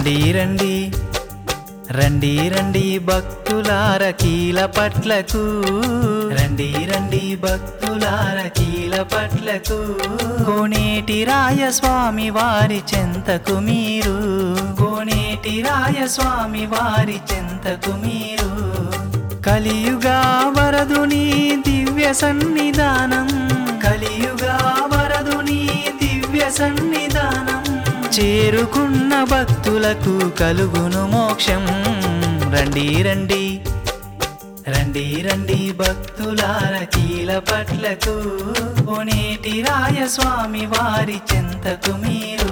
రండి రండి రండి రండి భక్తులార కీల పట్లకు రండి రండి భక్తులార కీల పట్లకు కోనేటి రాయ స్వామి వారి చెంతకు మీరు కోనేటి రాయ స్వామి వారి చెంతకు మీరు కలియుగా వరదుని దివ్య సన్నిధానం కలియుగా వరదుని దివ్య సన్నిధానం చేరుకున్న భక్తులకు కలుగును మోక్షం రండి రండి రండి రండి భక్తులార కీల పట్లకు కోనేటి రాయ స్వామి వారి చెంతకు మీరు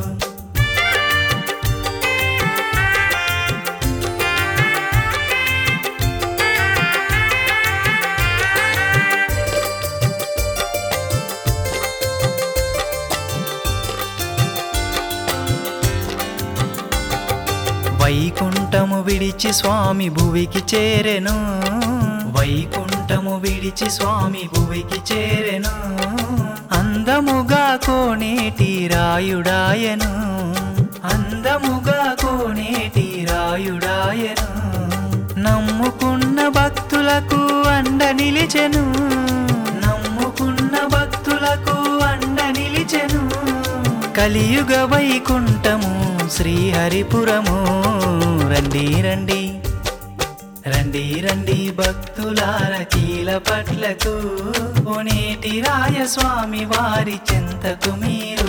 వైకుంఠము విడిచి స్వామి భువికి చేరెను వైకుంఠము విడిచి స్వామి భువికి చేరెను అందముగా కోనేటి రాయుడాయను అందముగా కోనేటి రాయుడాయను నమ్ముకున్న భక్తులకు అండ నిలిచెను నమ్ముకున్న భక్తులకు అండ నిలిచెను కలియుగ వైకుంఠము శ్రీహరిపురము రండి రండి రండి రండి భక్తులార కీల పట్లకు కోనేటి రాయ స్వామి వారి చెంతకు మీరు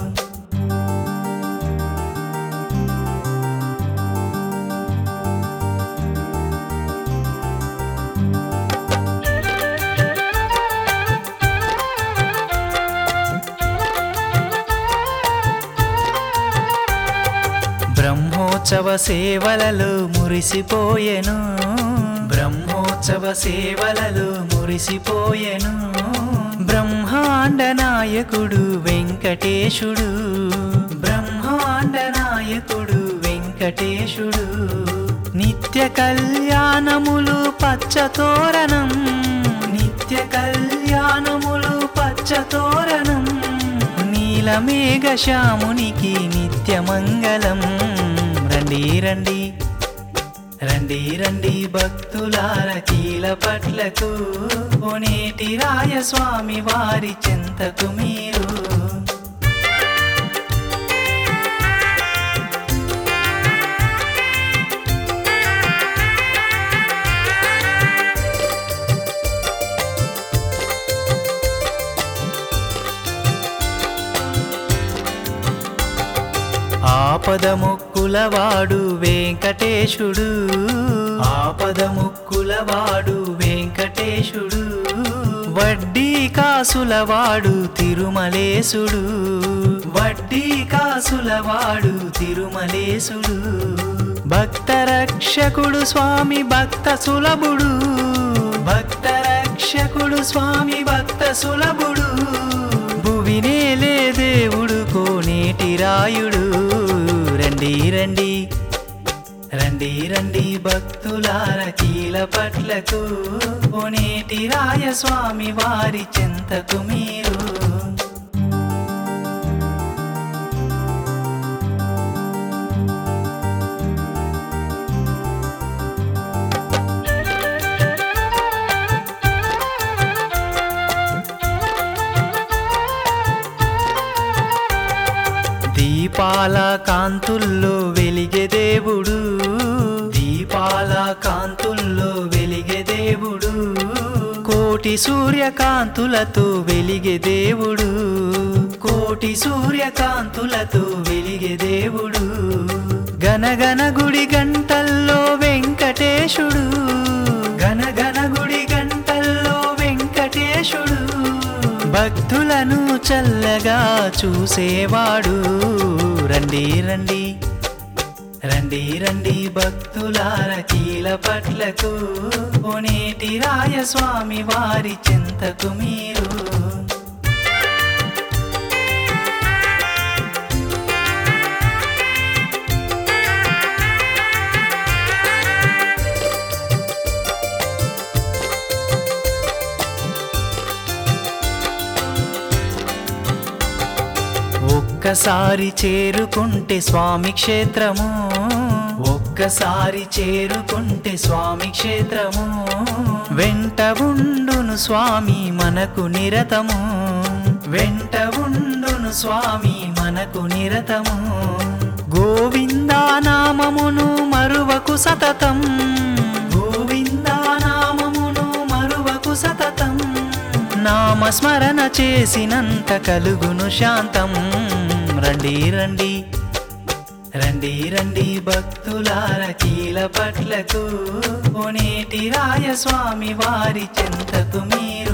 బ్రహ్మోత్సవ సేవలలో మురిసిపోయెను బ్రహ్మోత్సవ సేవలలో మురిసిపోయెను బ్రహ్మాండ నాయకుడు వెంకటేశుడు బ్రహ్మాండ నాయకుడు వెంకటేశుడు నిత్య కళ్యాణములు పచ్చతోరణం నిత్య కళ్యాణములు పచ్చతోరణం నీలమేఘ శ్యామునికి నిత్యమంగళం రండి రండి రండి రండి భక్తులార కీల పట్లకు కోనేటి రాయ స్వామి వారి చెంతకు మీరు ఆపద ముక్కులవాడు వెంకటేశుడు ఆపద ముక్కులవాడు వెంకటేశుడు వడ్డీ కాసులవాడు తిరుమలేశుడు వడ్డీ కాసులవాడు తిరుమలేశుడు భక్త రక్షకుడు స్వామి భక్త సులభుడు భక్త రక్షకుడు స్వామి భక్త సులభుడు భువినేలే దేవుడు కోనేటి రాయుడు రండి రండి రండి రండి భక్తులార కీల పట్లకు కోనేటి రాయ స్వామి వారి చెంతకు మీరు దీపాల కాంతుల్లో వెలిగే దేవుడు దీపాల కాంతుల్లో వెలిగే దేవుడు కోటి సూర్యకాంతులతో వెలిగే దేవుడు కోటి సూర్యకాంతులతో వెలిగే దేవుడు గనగన గుడి గంటల్లో వెంకటేశుడు గనగన గుడి గంటల్లో వెంకటేశుడు భక్తులను చల్లగా చూసేవాడు రండి రండి రండి రండి భక్తులార కీల పట్లకు కోనేటి రాయ స్వామి వారి చెంతకు మీరు ఒక్క ఒక్కసారి చేరుకుంటే స్వామి క్షేత్రము ఒక్కసారి చేరుకుంటే స్వామి క్షేత్రము వెంట ఉండును స్వామి మనకు నిరతము వెంట ఉండును స్వామి మనకు నిరతము గోవిందా నామమును మరువకు సతతం గోవిందా నామమును మరువకు సతతం నామస్మరణ చేసినంత కలుగును శాంతం రండి రండి రండి రండి భక్తులార కీల పట్లకు కోనేటి రాయ స్వామి వారి చెంతకు మీరు